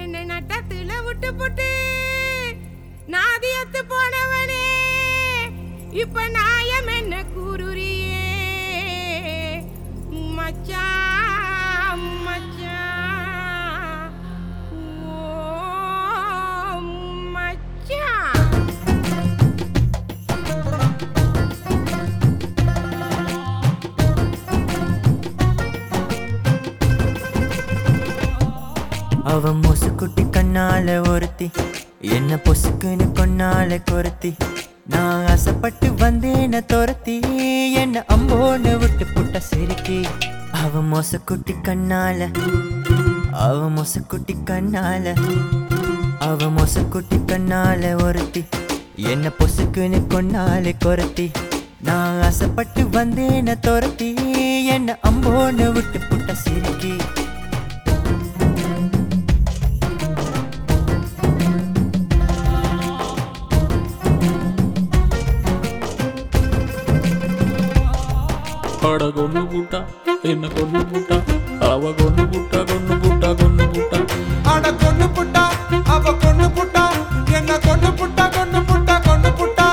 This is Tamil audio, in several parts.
என்ன நட்டத்துல விட்டு புட்டு நாதியத்து போனவனே இப்ப நாயம் என்ன கூறுறியே மச்சான் மச்சான் ஓ மச்சான் அவ மொசுக்குட்டி கண்ணால ஒருத்தி என்ன பொசுக்குன்னு கொன்னால கொருத்தி நான் ஆசைப்பட்டு வந்தேன துரத்தி என்ன அம்போன்னு விட்டு புட்ட சிரிக்கி அவ மொசக்குட்டி கண்ணால அவ மொசக்குட்டி கண்ணால அவ மொசக்குட்டி கண்ணால ஒருத்தி என்ன பொசுக்குன்னு கொன்னாலே கொரத்தி நான் ஆசைப்பட்டு வந்தேன துரத்தி என்ன அம்போன்னு விட்டு புட்ட சிரிக்கி ఆడ గొన్ను పుట్ట ఎన్న గొన్ను పుట్ట అవ గొన్ను పుట్ట గొన్ను పుట్ట గొన్ను పుట్ట அட கொன்னு புட்டா அவ கொன்னு புட்டா என்ன கொன்னு புட்டா கொன்னு புட்டா கொன்னு புட்டா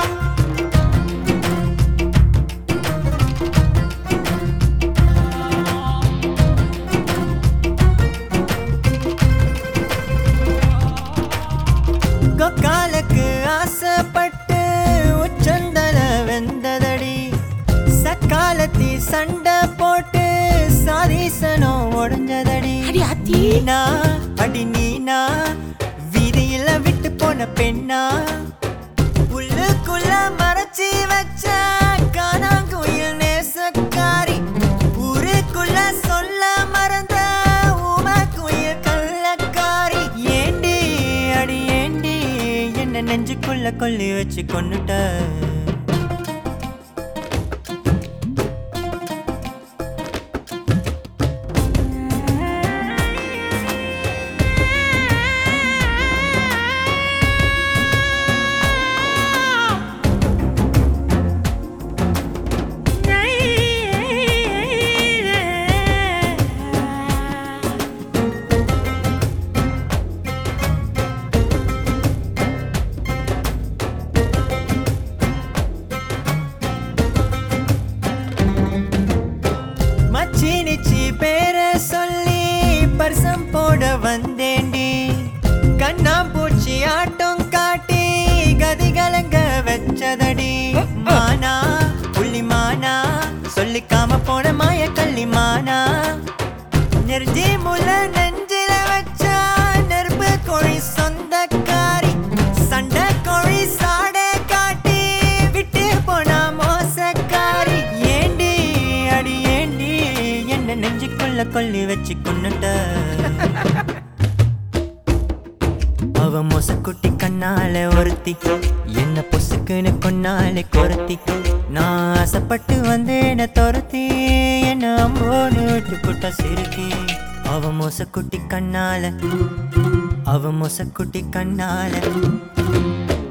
கொக்காலுக்கு ஆசைப்பட்டு உச்சந்தல வெந்ததடி சக்காலத்தி சண்டை போட்டு சாதீசனோ உடஞ்சதடி அடி அத்தி. நீனா அடி நீனா வீதியில விட்டு போன பெண்ணா உள்ளுக்குள்ள மறைச்சி வச்ச காணாங்குயில் நேசக்காரி ஊருக்குள்ள சொல்ல மறந்த ஊம குயில் கள்ளக்காரி ஏண்டி அடி ஏண்டி என்ன நெஞ்சுக்குள்ள கொல்லி வச்சு கொன்னுட்ட மச்சி நிச்சி பேர சொல்லி பரிசம் போட வந்தேண்டி கண்ணாம்பூச்சி ஆட்டம் காட்டி கதி கலங்க வச்சதடி மானா புள்ளி மானா சொல்லிக்காம போன மாய கள்ளி மானா நெருஞ்சி முள்ள நெஞ்சில வச்சா நெருப்பு கோழி சொந்தக்காரி சண்டை கோழி சாட காட்டி விட்டு போனா மோசக்காரி ஏண்டி அடி ஏண்டி என்ன நெஞ்சுக்குள்ள கொல்லி வச்சு கொன்னுட்ட அவ மொசக்குட்டி கண்ணால ஒருத்தி என்ன பொசுக்குன்னு கொன்னாலே கொரத்தி நான் ஆசைப்பட்டு வந்தேன துரத்தி என்ன அம்போன்னு விட்டு புட்ட சிறுக்கி அவ மொசக்குட்டி கண்ணால அவ மொசக்குட்டி கண்ணால